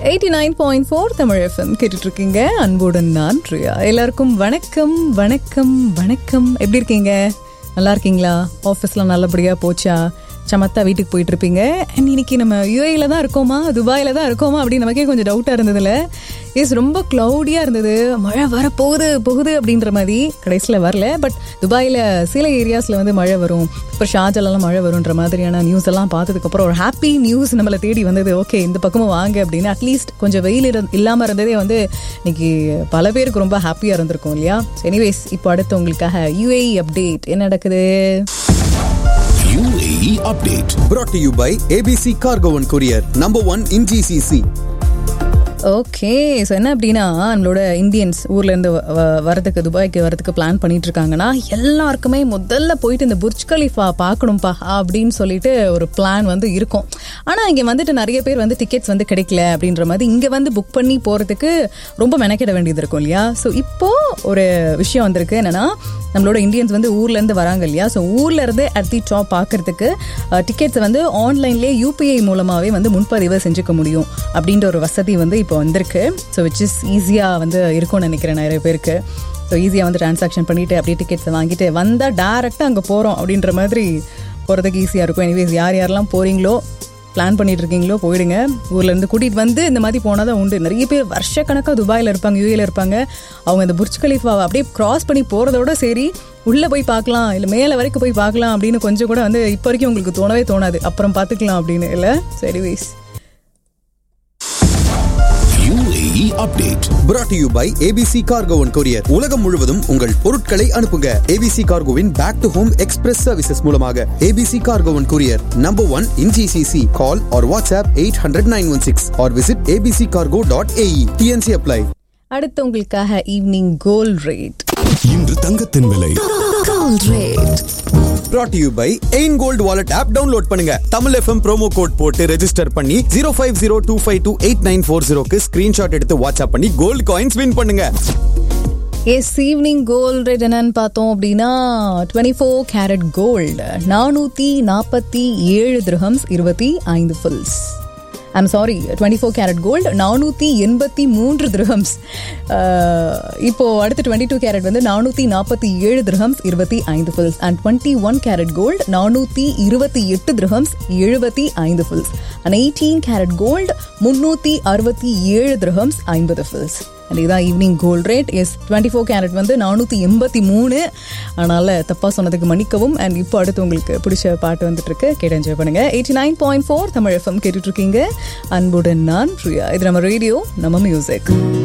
Eighty nine point four Tamil FM கேட்டுட்டு இருக்கீங்க அன்புடன் நான் பிரியா எல்லாருக்கும் வணக்கம் வணக்கம் வணக்கம் எப்படி இருக்கீங்க நல்லா இருக்கீங்களா ஆஃபீஸ்லாம் நல்லபடியாக போச்சா சமத்தா வீட்டுக்கு போயிட்டு இருப்பீங்க அண்ட் இன்னைக்கு நம்ம யூஏல தான் இருக்கோமா துபாயில் தான் இருக்கோமா அப்படின்னு நமக்கே கொஞ்சம் டவுட்டாக இருந்ததுல எஸ் ரொம்ப க்ளவுடியாக இருந்தது மழை வர போகுது போகுது அப்படின்ற மாதிரி கடைசியில் வரல பட் துபாயில் சில ஏரியாஸில் வந்து மழை வரும் இப்போ ஷாஜலெல்லாம் மழை வரும்ன்ற மாதிரியான நியூஸ் எல்லாம் பார்த்ததுக்கப்புறம் ஒரு ஹாப்பி நியூஸ் நம்மளை தேடி வந்தது ஓகே இந்த பக்கமும் வாங்க அப்படின்னு அட்லீஸ்ட் கொஞ்சம் வெயில் இல்லாமல் இருந்ததே வந்து இன்னைக்கு பல பேருக்கு ரொம்ப ஹாப்பியாக இருந்திருக்கும் இல்லையா எனிவேஸ் இப்போ அடுத்து உங்களுக்காக யூஏஇ அப்டேட் என்ன நடக்குது UAE update. brought to you by ABC Cargo and Courier, number one in GCC. Okay so என்ன அப்படின்னா நம்மளோட இந்தியன்ஸ் ஊர்லேருந்து வரதுக்கு துபாய்க்கு வரதுக்கு பிளான் பண்ணிட்டு இருக்காங்கன்னா எல்லாருக்குமே முதல்ல போயிட்டு இந்த புர்ஜ் கலிஃபா பார்க்கணும்ப்பா அப்படின்னு சொல்லிட்டு ஒரு பிளான் வந்து இருக்கும் ஆனால் இங்கே வந்துட்டு நிறைய பேர் வந்து டிக்கெட்ஸ் வந்து கிடைக்கல அப்படின்ற மாதிரி இங்கே வந்து புக் பண்ணி போகிறதுக்கு ரொம்ப மெனக்கிட வேண்டியது இருக்கும் இல்லையா ஸோ இப்போ ஒரு விஷயம் வந்திருக்கு என்னன்னா நம்மளோட இந்தியன்ஸ் வந்து ஊர்லேருந்து வராங்க இல்லையா ஸோ ஊர்ல இருந்து அட் தி டாப் பார்க்கறதுக்கு டிக்கெட்ஸ் வந்து ஆன்லைன்லேயே யூபிஐ மூலமாகவே வந்து முன்பதிவு செஞ்சுக்க முடியும் அப்படின்ற ஒரு வசதி வந்து இப்போ வந்திருக்கு ஸோ விச் இஸ் ஈஸியாக வந்து இருக்கும்னு நினைக்கிறேன் நிறைய பேருக்கு ஸோ ஈஸியாக வந்து டிரான்சாக்ஷன் பண்ணிட்டு அப்படியே டிக்கெட்ஸை வாங்கிட்டு வந்தால் டேரெக்டாக அங்கே போகிறோம் அப்படின்ற மாதிரி போகிறதுக்கு ஈஸியாக இருக்கும் எனிவேஸ் யார் யாரெல்லாம் போகிறீங்களோ பிளான் பண்ணிட்டு இருக்கீங்களோ போயிடுங்க ஊர்ல இருந்து கூட்டிட்டு வந்து இந்த மாதிரி போனால் தான் உண்டு நிறைய பேர் வருஷக்கணக்காக துபாயில் இருப்பாங்க யூஏல இருப்பாங்க அவங்க இந்த புர்ஜ் கலீஃபாவை அப்படியே கிராஸ் பண்ணி போகிறதோட சரி உள்ளே போய் பார்க்கலாம் இல்லை மேலே வரைக்கும் போய் பார்க்கலாம் அப்படின்னு கொஞ்சம் கூட வந்து இப்போ வரைக்கும் உங்களுக்கு தோணவே தோணாது அப்புறம் பார்த்துக்கலாம் அப்படின்னு இல்லை சரி வைஸ் UAE update. brought to you by ABC Cargo and Courier. உலகம் முழுவதும் உங்கள் பொருட்களை அனுப்புங்க ABC Cargoவின் back to home express services மூலமாக ABC Cargo and Courier, number one in GCC. Call or WhatsApp 800-916 or visit abccargo.ae. TNC apply. அடுத்து உங்களுக்காக evening கோல் rate இன்று தங்கத்தின் விலை brought to you by எயின் கோல்ட் வாலெட் ஆப் டவுன்லோட் பண்ணுங்க Tamil FM promo code போட்டு register பண்ணி zero five zero two five two eight nine four ஜீரோக்கு ஸ்கிரீன்ஷாட் எடுத்து வாட்ஸ்அப் பண்ணி கோல்டு காயின்ஸ் வின் பண்ணுங்க எஸ் ஈவினிங் கோல்ட் ரேட் என்னன்னு பார்த்தோம் அப்படின்னா டுவெண்ட்டி ஃபோர் கேரட் கோல்டு நானூற்றி நாற்பத்தி ஏழு திரஹம்ஸ் இருபத்தி ஐந்து fils I'm sorry twenty four carat gold நானூற்றி எண்பத்தி மூன்று திரஹம்ஸ் இப்போ அடுத்து டுவெண்ட்டி டூ கேரட் வந்து நானூற்றி நாற்பத்தி ஏழு திரஹம்ஸ் இருபத்தி ஐந்து fils and twenty one carat gold நானூற்றி இருபத்தி எட்டு திரஹம்ஸ் எழுபத்தி ஐந்து fils and eighteen carat gold முன்னூற்றி அறுபத்தி ஏழு திரஹம்ஸ் ஐம்பது ஃபுல்ஸ் அண்ட் இதான் evening gold rate yes twenty four carat வந்து நானூற்றி எண்பத்தி மூணு அதனால் தப்பாக சொன்னதுக்கு மன்னிக்கவும் அண்ட் இப்போ அடுத்து உங்களுக்கு பிடிச்ச பாட்டு வந்துட்டு இருக்கு கேட்டு என்ஜாய் பண்ணுங்க eighty nine point four Tamil FM கேட்டுட்டு இருக்கீங்க அன்புடன் நான் பிரியா இது நம்ம ரேடியோ நம்ம மியூசிக்